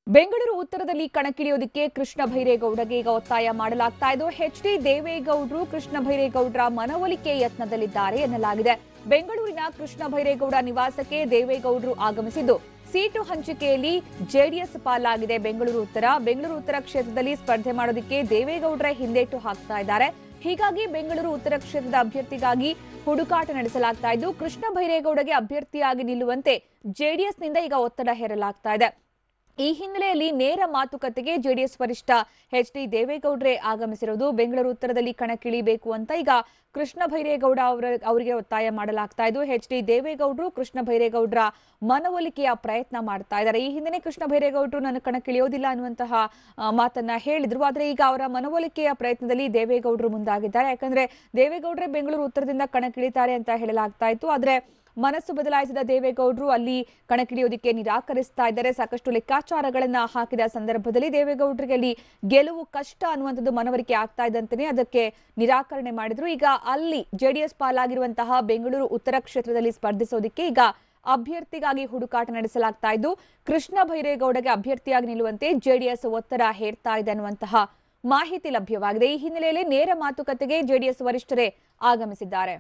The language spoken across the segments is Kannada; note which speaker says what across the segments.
Speaker 1: ಬೆಂಗಳೂರು ಉತ್ತರದಲ್ಲಿ ಕಣಕ್ಕಿಳಿಯೋದಕ್ಕೆ ಕೃಷ್ಣ ಭೈರೇಗೌಡಗೆ ಈಗ ಒತ್ತಾಯ ಮಾಡಲಾಗ್ತಾ ಇದ್ದು ಎಚ್ ಡಿ ದೇವೇಗೌಡರು ಕೃಷ್ಣ ಭೈರೇಗೌಡರ ಮನವೊಲಿಕೆ ಯತ್ನದಲ್ಲಿದ್ದಾರೆ ಎನ್ನಲಾಗಿದೆ ಬೆಂಗಳೂರಿನ ಕೃಷ್ಣ ಭೈರೇಗೌಡ ನಿವಾಸಕ್ಕೆ ದೇವೇಗೌಡರು ಆಗಮಿಸಿದ್ದು ಸೀಟು ಹಂಚಿಕೆಯಲ್ಲಿ ಜೆಡಿಎಸ್ ಪಾಲಾಗಿದೆ ಬೆಂಗಳೂರು ಉತ್ತರ ಬೆಂಗಳೂರು ಉತ್ತರ ಕ್ಷೇತ್ರದಲ್ಲಿ ಸ್ಪರ್ಧೆ ಮಾಡೋದಕ್ಕೆ ದೇವೇಗೌಡರೇ ಹಿಂದೇಟು ಹಾಕ್ತಾ ಇದ್ದಾರೆ ಹೀಗಾಗಿ ಬೆಂಗಳೂರು ಉತ್ತರ ಕ್ಷೇತ್ರದ ಅಭ್ಯರ್ಥಿಗಾಗಿ ಹುಡುಕಾಟ ನಡೆಸಲಾಗ್ತಾ ಇದ್ದು ಕೃಷ್ಣ ಭೈರೇಗೌಡಗೆ ಅಭ್ಯರ್ಥಿಯಾಗಿ ನಿಲ್ಲುವಂತೆ ಜೆಡಿಎಸ್ನಿಂದ ಈಗ ಒತ್ತಡ ಹೇರಲಾಗ್ತಾ ಇದೆ ಈ ಹಿನ್ನೆಲೆಯಲ್ಲಿ ನೇರ ಮಾತುಕತೆಗೆ ಜೆಡಿಎಸ್ ವರಿಷ್ಠ ಎಚ್ ಡಿ ದೇವೇಗೌಡ್ರೆ ಆಗಮಿಸಿರುವುದು ಬೆಂಗಳೂರು ಉತ್ತರದಲ್ಲಿ ಕಣಕ್ಕಿಳಿಬೇಕು ಅಂತ ಈಗ ಕೃಷ್ಣ ಭೈರೇಗೌಡ ಅವರ ಅವರಿಗೆ ಒತ್ತಾಯ ಮಾಡಲಾಗ್ತಾ ಇದ್ದು ಎಚ್ ಡಿ ದೇವೇಗೌಡರು ಕೃಷ್ಣ ಭೈರೇಗೌಡರ ಮನವೊಲಿಕೆಯ ಪ್ರಯತ್ನ ಮಾಡ್ತಾ ಇದ್ದಾರೆ ಈ ಹಿಂದೆ ಕೃಷ್ಣ ಭೈರೇಗೌಡರು ನನ್ನ ಕಣಕ್ಕಿಳಿಯೋದಿಲ್ಲ ಅನ್ನುವಂತಹ ಆ, ಮಾತನ್ನ ಹೇಳಿದ್ರು ಆದ್ರೆ ಈಗ ಅವರ ಮನವೊಲಿಕೆಯ ಪ್ರಯತ್ನದಲ್ಲಿ ದೇವೇಗೌಡರು ಮುಂದಾಗಿದ್ದಾರೆ ಯಾಕಂದ್ರೆ ದೇವೇಗೌಡರೇ ಬೆಂಗಳೂರು ಉತ್ತರದಿಂದ ಕಣಕ್ಕಿಳಿತಾರೆ ಅಂತ ಹೇಳಲಾಗ್ತಾ ಇತ್ತು ಆದ್ರೆ ಮನಸ್ಸು ಬದಲಾಯಿಸಿದ ದೇವೇಗೌಡರು ಅಲ್ಲಿ ಕಣಕ್ಕಿಳಿಯೋದಕ್ಕೆ ನಿರಾಕರಿಸ್ತಾ ಇದ್ದಾರೆ ಸಾಕಷ್ಟು ಲೆಕ್ಕಾಚಾರಗಳನ್ನ ಹಾಕಿದ ಸಂದರ್ಭದಲ್ಲಿ ದೇವೇಗೌಡರಿಗೆ ಅಲ್ಲಿ ಗೆಲುವು ಕಷ್ಟ ಅನ್ನುವಂಥದ್ದು ಮನವರಿಕೆ ಆಗ್ತಾ ಇದ್ದಂತೆಯೇ ಅದಕ್ಕೆ ನಿರಾಕರಣೆ ಮಾಡಿದ್ರು ಈಗ ಅಲ್ಲಿ ಜೆಡಿಎಸ್ ಪಾಲಾಗಿರುವಂತಹ ಬೆಂಗಳೂರು ಉತ್ತರ ಕ್ಷೇತ್ರದಲ್ಲಿ ಸ್ಪರ್ಧಿಸೋದಕ್ಕೆ ಈಗ ಅಭ್ಯರ್ಥಿಗಾಗಿ ಹುಡುಕಾಟ ನಡೆಸಲಾಗ್ತಾ ಇದ್ದು ಕೃಷ್ಣ ಭೈರೇಗೌಡಗೆ ಅಭ್ಯರ್ಥಿಯಾಗಿ ನಿಲ್ಲುವಂತೆ ಜೆಡಿಎಸ್ ಒತ್ತಡ ಹೇರ್ತಾ ಇದೆ ಅನ್ನುವಂತಹ ಮಾಹಿತಿ ಲಭ್ಯವಾಗಿದೆ ಈ ಹಿನ್ನೆಲೆಯಲ್ಲಿ ನೇರ ಮಾತುಕತೆಗೆ ಜೆಡಿಎಸ್ ವರಿಷ್ಠರೇ ಆಗಮಿಸಿದ್ದಾರೆ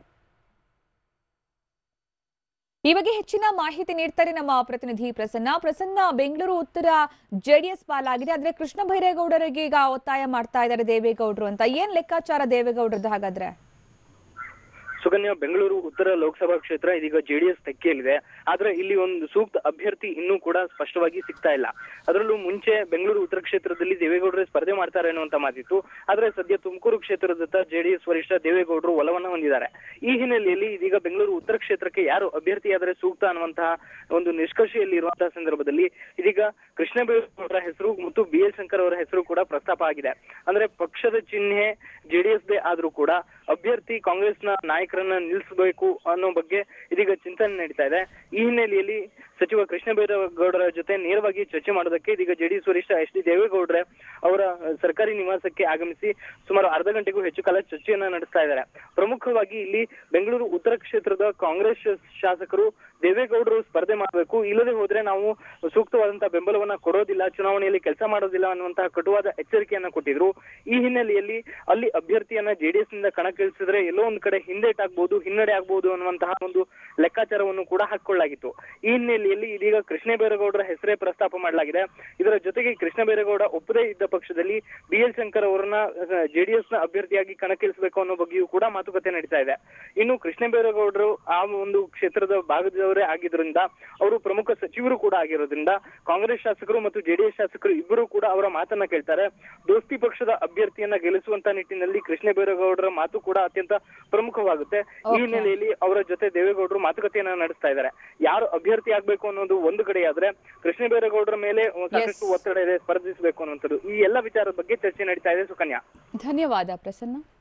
Speaker 1: ಈ ಬಗ್ಗೆ ಹೆಚ್ಚಿನ ಮಾಹಿತಿ ನೀಡ್ತಾರೆ ನಮ್ಮ ಪ್ರತಿನಿಧಿ ಪ್ರಸನ್ನ ಪ್ರಸನ್ನ ಬೆಂಗಳೂರು ಉತ್ತರ ಜೆಡಿಎಸ್ ಪಾಲಾಗಿದೆ ಆದ್ರೆ ಕೃಷ್ಣ ಭೈರೇಗೌಡರಿಗೆ ಈಗ ಒತ್ತಾಯ ಮಾಡ್ತಾ ಇದ್ದಾರೆ ದೇವೇಗೌಡರು ಅಂತ ಏನ್ ಲೆಕ್ಕಾಚಾರ ದೇವೇಗೌಡರದ್ದು ಹಾಗಾದ್ರೆ
Speaker 2: ಸುಕನ್ಯಾ ಬೆಂಗಳೂರು ಉತ್ತರ ಲೋಕಸಭಾ ಕ್ಷೇತ್ರ ಇದೀಗ ಜೆಡಿಎಸ್ ತೆಕ್ಕೆಯಲ್ಲಿದೆ ಆದ್ರೆ ಇಲ್ಲಿ ಒಂದು ಸೂಕ್ತ ಅಭ್ಯರ್ಥಿ ಇನ್ನೂ ಕೂಡ ಸ್ಪಷ್ಟವಾಗಿ ಸಿಗ್ತಾ ಇಲ್ಲ ಅದರಲ್ಲೂ ಮುಂಚೆ ಬೆಂಗಳೂರು ಉತ್ತರ ಕ್ಷೇತ್ರದಲ್ಲಿ ದೇವೇಗೌಡರೇ ಸ್ಪರ್ಧೆ ಮಾಡ್ತಾರೆ ಅನ್ನುವಂತ ಮಾತಿತ್ತು ಆದ್ರೆ ಸದ್ಯ ತುಮಕೂರು ಕ್ಷೇತ್ರದತ್ತ ಜೆಡಿಎಸ್ ವರಿಷ್ಠ ದೇವೇಗೌಡರು ಒಲವನ್ನ ಹೊಂದಿದ್ದಾರೆ ಈ ಹಿನ್ನೆಲೆಯಲ್ಲಿ ಇದೀಗ ಬೆಂಗಳೂರು ಉತ್ತರ ಕ್ಷೇತ್ರಕ್ಕೆ ಯಾರು ಅಭ್ಯರ್ಥಿಯಾದರೆ ಸೂಕ್ತ ಅನ್ನುವಂತಹ ಒಂದು ನಿಷ್ಕರ್ಷೆಯಲ್ಲಿ ಇರುವಂತಹ ಸಂದರ್ಭದಲ್ಲಿ ಇದೀಗ ಕೃಷ್ಣ ಬೈರೇಗೌಡರ ಹೆಸರು ಮತ್ತು ಬಿ ಎಲ್ ಶಂಕರ್ ಅವರ ಹೆಸರು ಕೂಡ ಪ್ರಸ್ತಾಪ ಆಗಿದೆ ಅಂದ್ರೆ ಪಕ್ಷದ ಚಿಹ್ನೆ ಜೆಡಿಎಸ್ ದೇ ಆದ್ರೂ ಕೂಡ ಅಭ್ಯರ್ಥಿ ಕಾಂಗ್ರೆಸ್ನ ನಾಯಕರನ್ನ ನಿಲ್ಲಿಸಬೇಕು ಅನ್ನೋ ಬಗ್ಗೆ ಇದೀಗ ಚಿಂತನೆ ನಡೀತಾ ಇದೆ ಈ ಹಿನ್ನೆಲೆಯಲ್ಲಿ ಸಚಿವ ಕೃಷ್ಣ ಬೈರೇಗೌಡರ ಜೊತೆ ನೇರವಾಗಿ ಚರ್ಚೆ ಮಾಡೋದಕ್ಕೆ ಇದೀಗ ಜೆಡಿಎಸ್ ವರಿಷ್ಠ ಎಚ್ ಡಿ ದೇವೇಗೌಡ್ರೆ ಅವರ ಅಹ್, ಸರ್ಕಾರಿ ನಿವಾಸಕ್ಕೆ ಆಗಮಿಸಿ ಸುಮಾರು ಅರ್ಧ ಗಂಟೆಗೂ ಹೆಚ್ಚು ಕಾಲ ಚರ್ಚೆಯನ್ನ ನಡೆಸ್ತಾ ಇದ್ದಾರೆ ಪ್ರಮುಖವಾಗಿ ಇಲ್ಲಿ ಬೆಂಗಳೂರು ಉತ್ತರ ಕ್ಷೇತ್ರದ ಕಾಂಗ್ರೆಸ್ ಶಾಸಕರು ದೇವೇಗೌಡರು ಸ್ಪರ್ಧೆ ಮಾಡಬೇಕು ಇಲ್ಲದೆ ಹೋದ್ರೆ ನಾವು ಸೂಕ್ತವಾದಂತಹ ಬೆಂಬಲವನ್ನ ಕೊಡೋದಿಲ್ಲ ಚುನಾವಣೆಯಲ್ಲಿ ಕೆಲಸ ಮಾಡೋದಿಲ್ಲ ಅನ್ನುವಂತಹ ಕಟುವಾದ ಎಚ್ಚರಿಕೆಯನ್ನ ಕೊಟ್ಟಿದ್ರು ಈ ಹಿನ್ನೆಲೆಯಲ್ಲಿ ಅಲ್ಲಿ ಅಭ್ಯರ್ಥಿಯನ್ನ ಜೆಡಿಎಸ್ ನಿಂದ ಕಣಕ್ಕಿಳಿಸಿದ್ರೆ ಎಲ್ಲೋ ಒಂದ್ ಕಡೆ ಹಿಂದೇಟಾಗ್ಬೋದು ಹಿನ್ನಡೆ ಆಗ್ಬೋದು ಅನ್ನುವಂತಹ ಒಂದು ಲೆಕ್ಕಾಚಾರವನ್ನು ಕೂಡ ಹಾಕೊಳ್ಳಲಾಗಿತ್ತು ಈ ಹಿನ್ನೆಲೆಯಲ್ಲಿ ಇದೀಗ ಕೃಷ್ಣ ಬೈರೇಗೌಡರ ಹೆಸರೇ ಪ್ರಸ್ತಾಪ ಮಾಡಲಾಗಿದೆ ಇದರ ಜೊತೆಗೆ ಕೃಷ್ಣ ಬೈರೇಗೌಡ ಒಪ್ಪದೇ ಇದ್ದ ಪಕ್ಷದಲ್ಲಿ ಬಿ ಎಲ್ ಶಂಕರ್ ಅವರನ್ನ ಜೆಡಿಎಸ್ ನ ಅಭ್ಯರ್ಥಿಯಾಗಿ ಕಣಕ್ಕಿಳಿಸಬೇಕು ಅನ್ನೋ ಬಗ್ಗೆಯೂ ಕೂಡ ಮಾತುಕತೆ ನಡೀತಾ ಇದೆ ಇನ್ನು ಕೃಷ್ಣ ಬೈರೇಗೌಡರು ಆ ಒಂದು ಕ್ಷೇತ್ರದ ಭಾಗದವರೇ ಆಗಿದ್ರಿಂದ ಅವರು ಪ್ರಮುಖ ಸಚಿವರು ಕೂಡ ಆಗಿರೋದ್ರಿಂದ ಕಾಂಗ್ರೆಸ್ ಶಾಸಕರು ಮತ್ತು ಜೆಡಿಎಸ್ ಶಾಸಕರು ಇಬ್ಬರು ಕೂಡ ಅವರ ಮಾತನ್ನ ಕೇಳ್ತಾರೆ ದೋಸ್ತಿ ಪಕ್ಷದ ಅಭ್ಯರ್ಥಿಯನ್ನ ಗೆಲ್ಲಿಸುವಂತ ನಿಟ್ಟಿನಲ್ಲಿ ಕೃಷ್ಣ ಬೈರೇಗೌಡರ ಮಾತು ಕೂಡ ಅತ್ಯಂತ ಪ್ರಮುಖವಾಗುತ್ತೆ ಈ
Speaker 1: Okay.
Speaker 2: ಹಿನ್ನೆಲೆಯಲ್ಲಿ ಅವರ ಜೊತೆ ದೇವೇಗೌಡರು ಮಾತುಕತೆಯನ್ನ ನಡೆಸ್ತಾ ಇದ್ದಾರೆ ಯಾರು ಅಭ್ಯರ್ಥಿ ಆಗ್ಬೇಕು ಅನ್ನೋದು ಒಂದು ಕಡೆ ಆದ್ರೆ ಕೃಷ್ಣ ಬೈರೇಗೌಡರ ಮೇಲೆ ಸಾಕಷ್ಟು
Speaker 1: Yes.
Speaker 2: ಒತ್ತಡ ಇದೆ ಸ್ಪರ್ಧಿಸಬೇಕು ಅನ್ನುವಂಥದ್ದು ಈ ಎಲ್ಲ ವಿಚಾರದ ಬಗ್ಗೆ ಚರ್ಚೆ ನಡೀತಾ ಇದೆ ಸುಕನ್ಯಾ
Speaker 1: ಧನ್ಯವಾದ ಪ್ರಸನ್ನ